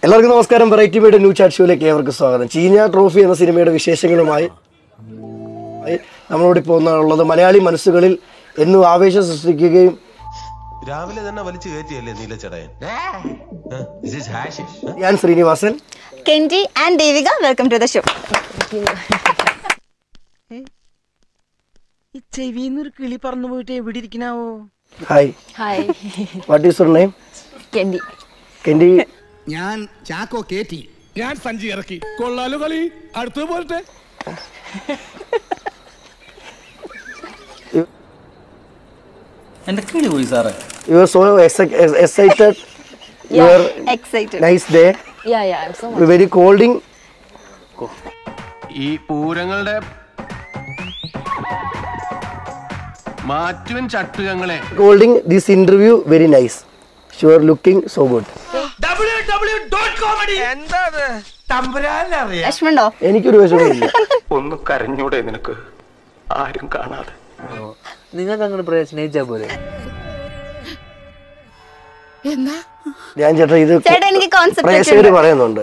എല്ലാവർക്കും നമസ്കാരം variety media new chat ഷോയിലേക്ക് ഏവർക്കും സ്വാഗതം ചീഞ്ഞ ട്രോഫി എന്ന സിനിമയുടെ വിശേഷങ്ങളുമായി ആയി നമ്മളോട് ഇപ്പോൾ ഉള്ളത് മലയാളി മനസ്സുകളിൽ എന്നും ആവേശം സൃഷ്ടിക്കുകയും രാവിലെ തന്നെ വലിച്ചു കയറ്റിയല്ലേ നീലച്ചടയൻ ഞാൻ Srinivasan Kenty and Devika welcome to the show ഈ ചെവിന്ന് ഒരു കിളി പറന്നു പോയിട്ട് എവിടെ ഇരിക്കണാവോ hi hi what is your name Kenty Kendy ഞാൻ ചാക്കോ കേറ്റി ഞാൻ സഞ്ചി ഇറക്കി കൊള്ളാലോ കളി അടുത്തത് പോരട്ടെ എന്റെ കിളി പോയി സാറേ you are so excited your excited nice day yeah yeah I so very കോൾഡിങ് ഈ പൂരങ്ങളുടെ മാറ്റുവൻ ചട്ടുകങ്ങളെ കോൾഡിങ് this interview very nice sure looking so good വിഷമുണ്ടോ എനിക്കൊരു വിഷമമില്ല ഒന്ന് കരഞ്ഞൂടെ നിനക്ക് ആരും കാണാതെ നിങ്ങൾക്ക് അങ്ങനെ സ്നേഹിച്ചാ പോലെ ഞാൻ ചേട്ടാ ഇത് ചേട്ടാ എനിക്ക് കോൺസെപ്റ്റ് പ്രേക്ഷകര് പറയുന്നുണ്ട്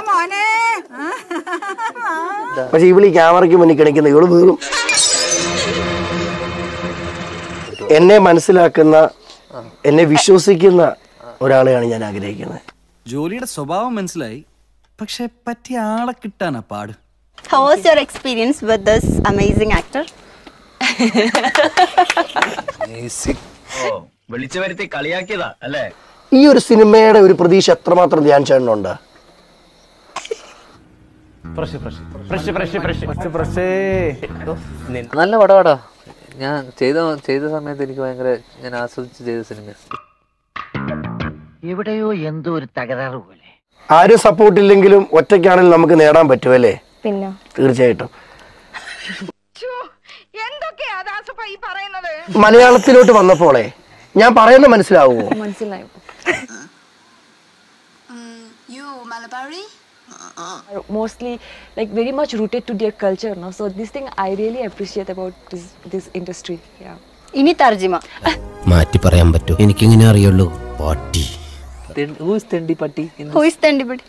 പക്ഷെ ഇവള് ഈ ക്യാമറയ്ക്ക് മുന്നിൽ കിടക്കുന്ന ഇവള് വീറും എന്നെ മനസ്സിലാക്കുന്ന എന്നെ വിശ്വസിക്കുന്ന ഒരാളെയാണ് ഞാൻ ആഗ്രഹിക്കുന്നത് ജോലിയുടെ സ്വഭാവം മനസ്സിലായി പക്ഷെ പറ്റിയ ആളെ കിട്ടാനാ പാട് how was your experience with this amazing actor വിളിച്ചു വരുത്തി കളിയാക്കിയതാ അല്ലേ ഈ ഒരു സിനിമയുടെ ഒരു പ്രതീക്ഷ എത്രമാത്രം ധ്യാൻ ചേട്ടനുണ്ട് നല്ല പടവാടാ ഞാൻ ചെയ്ത ചെയ്ത സമയത്ത് എനിക്ക് ഭയങ്കര ഞാൻ ആസ്വദിച്ച് ചെയ്ത സിനിമ എവിടെയോ എന്തോ ഒരു തകരാറ് പോലെ ആരും സപ്പോർട്ട് ഇല്ലെങ്കിലും ഒറ്റയ്ക്കാണെങ്കിലും നമുക്ക് നേടാൻ പറ്റുമല്ലേ പിന്നെ തീർച്ചയായിട്ടും മലയാളത്തിലോട്ട് വന്നപ്പോളെ ഞാൻ പറയുന്ന മനസ്സിലാവുമോ മനസ്സിലായി You Malabari? mostly like very much rooted to their culture no so this thing i really appreciate about this this industry yeah ഇനി തർജിമ മാറ്റി പറയാൻ പറ്റൂ എനിക്കിങ്ങനെ അറിയുള്ളൂ പാട്ടി ഹൂസ് തെണ്ടി പട്ടി ഹൂയിസ് തണ്ടിപടി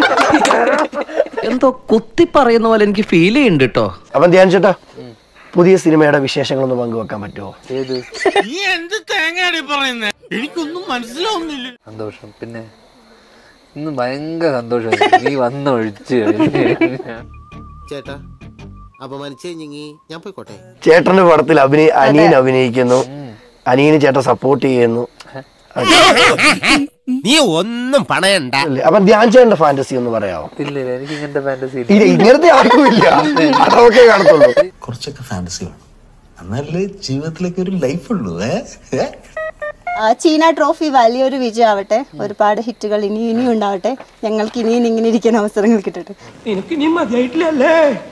എന്തോ കുത്തി പറയുന്ന പോലെ എനിക്ക് ഫീൽ ചെയ്യുന്നുണ്ട് കേട്ടോ അപ്പം ധ്യാൻ ചേട്ടാ പുതിയ സിനിമയുടെ വിശേഷങ്ങളൊന്ന് പങ്കുവെക്കാൻ പറ്റുമോ ഏത് നീ എന്ത് തേങ്ങയാടി പറയുന്നേ എനിക്കൊന്നും മനസ്സിലാവുന്നില്ല സന്തോഷം പിന്നെ ഇന്ന് ഭയങ്കര സന്തോഷം നീ വന്ന് ഒഴിച്ച് ചേട്ടാ അപമാനിച്ചേ ഞങ്ങി ഞാൻ പോയിക്കോട്ടെ ചേട്ടന്റെ പടത്തിൽ അഭിനയ അനിയൻ അഭിനയിക്കുന്നു അനിയന് ചേട്ടൻ സപ്പോർട്ട് ചെയ്യുന്നു നീ ഒന്നും പണയണ്ട അല്ലേ? അപ്പം ധ്യാൻ ചേട്ടന്റെ ഫാന്റസി ഒന്ന് പറയാമോ ഇല്ല ഇല്ല, എനിക്ക് ഇങ്ങനത്തെ ഫാന്റസി ഇല്ല ഇങ്ങനത്തെ ആർക്കും ഇല്ല അതൊക്കെ കാണത്തുള്ളൂ കുറച്ചൊക്കെ ഫാന്റസി വേണം എന്നാലേ ജീവിതത്തിലേക്ക് ഒരു ലൈഫ് ഉള്ളൂ ഏ ചീന ട്രോഫി വലിയൊരു വിജയമാവട്ടെ ഒരുപാട് ഹിറ്റുകൾ ഇനി ഇനിയും ഉണ്ടാവട്ടെ ഞങ്ങൾക്ക് ഇനിയും ഇങ്ങനെ ഇരിക്കാൻ അവസരങ്ങൾ കിട്ടട്ടെ എനിക്ക് നീ മതിയായിട്ടില്ലല്ലേ